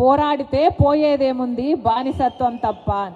పోరాడితే పోయేదేముంది బానిసత్వం తప్ప అని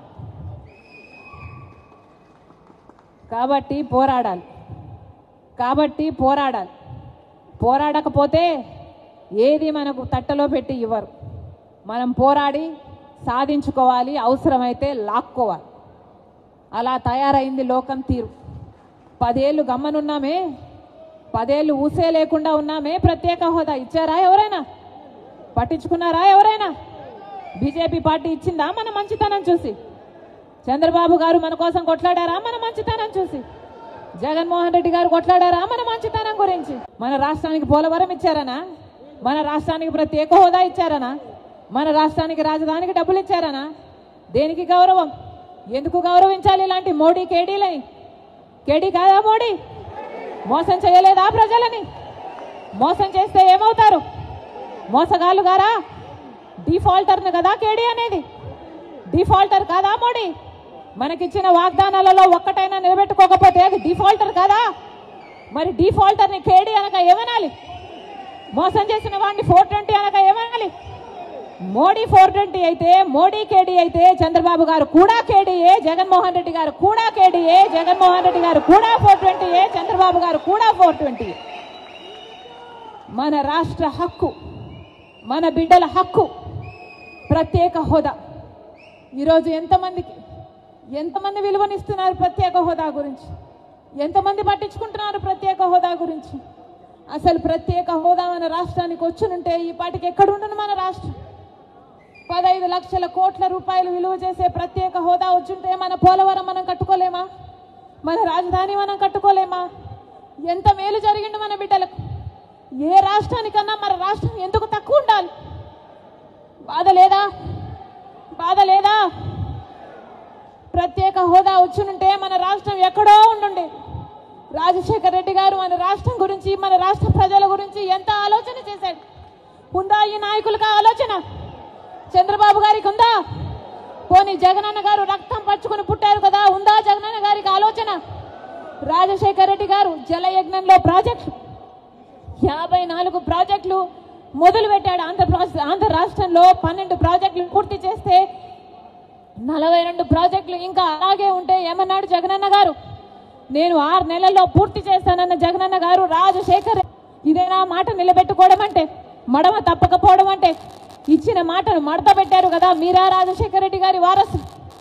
కాబట్టి పోరాడాలి కాబట్టి పోరాడాలి పోరాడకపోతే ఏది మనకు తట్టలో పెట్టి ఇవ్వరు మనం పోరాడి సాధించుకోవాలి అవసరమైతే లాక్కోవాలి అలా తయారైంది లోకం తీరు పదేళ్ళు గమ్మనున్నామే పదేళ్ళు ఊసే లేకుండా ఉన్నామే ప్రత్యేక హోదా ఇచ్చారా ఎవరైనా పట్టించుకున్నారా ఎవరైనా బీజేపీ పార్టీ ఇచ్చిందా మన మంచితనం చూసి చంద్రబాబు గారు మన కోసం కొట్లాడారా మన మంచితనం చూసి జగన్మోహన్ రెడ్డి గారు కొట్లాడారా మన మంచితనం గురించి మన రాష్ట్రానికి పోలవరం ఇచ్చారనా మన రాష్ట్రానికి ప్రత్యేక హోదా ఇచ్చారనా మన రాష్ట్రానికి రాజధానికి డబ్బులు ఇచ్చారనా దేనికి గౌరవం ఎందుకు గౌరవించాలి ఇలాంటి మోడీ కేడీలని కేడీ కాదా మోడీ మోసం చేయలేదా ప్రజలని మోసం చేస్తే ఏమవుతారు మోసగాళ్ళు గారా డిఫాల్టర్ను కదా కేడీ అనేది డిఫాల్టర్ కాదా మోడీ మనకిచ్చిన వాగ్దానాలలో ఒక్కటైనా నిలబెట్టుకోకపోతే అది డిఫాల్టర్ కాదా మరి డిఫాల్టర్ని కేడీ అనక ఏమనాలి మోసం చేసిన వాడిని ఫోర్ ట్వంటీ అనక ఏమనాలి మోడీ ఫోర్ ట్వంటీ అయితే మోడీ కేడీ అయితే చంద్రబాబు గారు కూడా కేడీఏ జగన్మోహన్ రెడ్డి గారు కూడా కేడీఏ జగన్మోహన్ రెడ్డి గారు కూడా ఫోర్ ట్వంటీఏ చంద్రబాబు గారు కూడా ఫోర్ ట్వంటీ మన రాష్ట్ర హక్కు మన బిడ్డల హక్కు ప్రత్యేక హోదా ఈరోజు ఎంతమందికి ఎంతమంది విలువనిస్తున్నారు ప్రత్యేక హోదా గురించి ఎంతమంది పట్టించుకుంటున్నారు ప్రత్యేక హోదా గురించి అసలు ప్రత్యేక హోదా మన రాష్ట్రానికి వచ్చునుంటే ఈ పాటికి ఎక్కడుండును మన రాష్ట్రం పదహైదు లక్షల కోట్ల రూపాయలు విలువ చేసే ప్రత్యేక హోదా వచ్చుంటే మన పోలవరం మనం కట్టుకోలేమా మన రాజధాని మనం కట్టుకోలేమా ఎంత మేలు జరిగిండు మన బిడ్డలకు ఏ రాష్ట్రానికన్నా మన రాష్ట్రం ఎందుకు తక్కువ ఉండాలి బాధ లేదా బాధ లేదా ప్రత్యేక హోదా వచ్చునుంటే మన రాష్ట్రం ఎక్కడో ఉండుండే రాజశేఖర రెడ్డి గారు మన రాష్ట్రం గురించి మన రాష్ట్ర ప్రజల గురించి ఎంత ఆలోచన చేశాడు ఉందా ఈ నాయకులకు ఆ ఆలోచన చంద్రబాబు గారికి ఉందా పోనీ జగనన్న గారు రక్తం పట్టుకుని పుట్టారు కదా ఉందా జగనన్న గారికి ఆలోచన రాజశేఖర రెడ్డి గారు జలయజ్ఞంలో ప్రాజెక్టు యాభై నాలుగు ప్రాజెక్టులు మొదలు పెట్టాడు ఆంధ్రప్రదేశ్ ఆంధ్ర రాష్ట్రంలో పన్నెండు ప్రాజెక్టులు పూర్తి చేస్తే నలభై రెండు ప్రాజెక్టులు ఇంకా అలాగే ఉంటే ఏమన్నాడు జగనన్న గారు నేను ఆరు నెలల్లో పూర్తి చేస్తానన్న జగనన్న గారు రాజశేఖర్ ఇదేనా మాట నిలబెట్టుకోవడం అంటే మడమ తప్పకపోవడం అంటే ఇచ్చిన మాటను మడత పెట్టారు కదా మీరా రాజశేఖర రెడ్డి గారి వారసు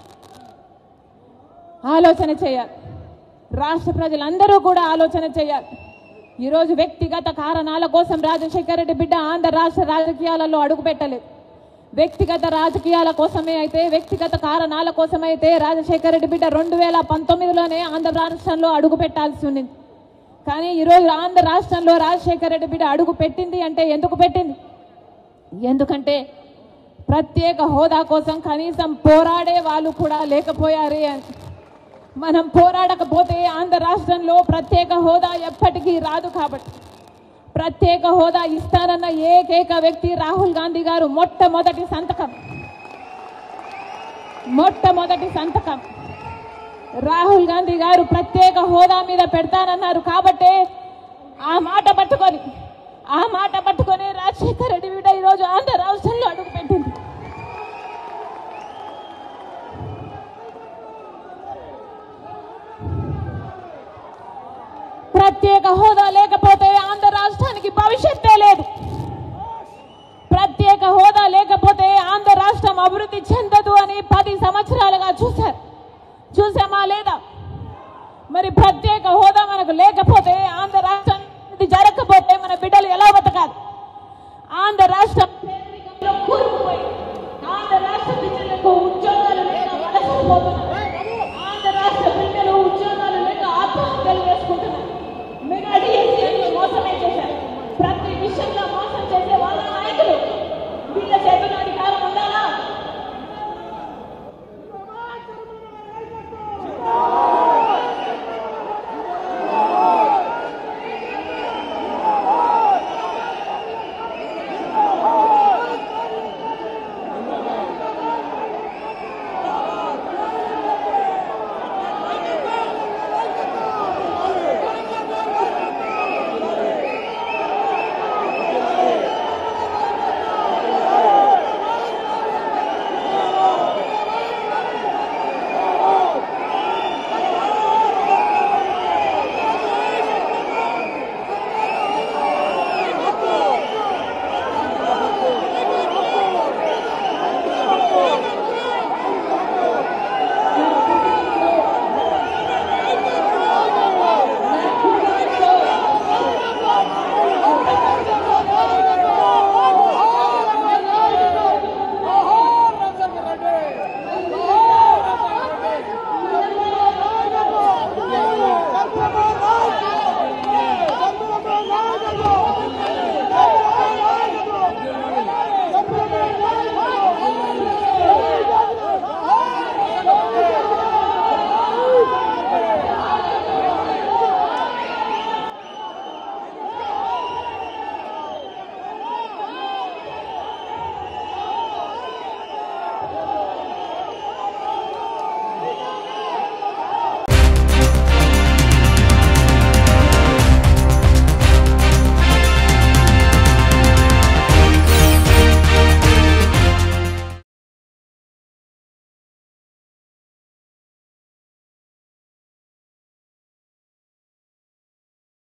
ఆలోచన చేయాలి రాష్ట్ర ప్రజలందరూ కూడా ఆలోచన చేయాలి ఈరోజు వ్యక్తిగత కారణాల కోసం రాజశేఖర రెడ్డి బిడ్డ ఆంధ్ర రాష్ట్ర రాజకీయాలలో అడుగు పెట్టలేదు వ్యక్తిగత రాజకీయాల కోసమే అయితే వ్యక్తిగత కారణాల కోసమైతే రాజశేఖర రెడ్డి బిడ్డ రెండు వేల పంతొమ్మిదిలోనే ఆంధ్ర రాష్ట్రంలో అడుగు పెట్టాల్సి ఉంది కానీ ఈరోజు ఆంధ్ర రాష్ట్రంలో రాజశేఖర రెడ్డి బిడ్డ అడుగు పెట్టింది అంటే ఎందుకు పెట్టింది ఎందుకంటే ప్రత్యేక హోదా కోసం కనీసం పోరాడే వాళ్ళు కూడా లేకపోయారే అని మనం పోరాడకపోతే ఆంధ్ర రాష్ట్రంలో ప్రత్యేక హోదా ఎప్పటికీ రాదు కాబట్టి ప్రత్యేక హోదా ఇస్తానన్న ఏకైక వ్యక్తి రాహుల్ గాంధీ గారు మొట్టమొదటి సంతకం మొట్టమొదటి సంతకం రాహుల్ గాంధీ గారు ప్రత్యేక హోదా మీద పెడతానన్నారు కాబట్టే ఆ మాట పట్టుకొని ఆ మాట పట్టుకొని రాజశేఖర రెడ్డి బిడ్డ ఈరోజు ఆంధ్ర రాష్ట్రంలో అడుగుపెట్టింది ప్రత్యేక హోదా లేకపోతే ఆంధ్ర రాష్ట్రానికి భవిష్యత్తే లేదు ప్రత్యేక హోదా లేకపోతే ఆంధ్ర రాష్ట్రం అభివృద్ధి చెందదు అని పది సంవత్సరాలుగా చూశారు చూసామా లేదా మరి ప్రత్యేక హోదా మనకు లేకపోతే ఆంధ్ర రాష్ట్రం ఇది జరగకపోతే మన బిడ్డలు ఎలా బతకాలి ఆంధ్ర రాష్ట్రం పేదరికంలో కూరుకుపోయి ఆంధ్ర రాష్ట్ర బిడ్డలకు ఉద్యోగాలు లేక వలసపోతున్నారు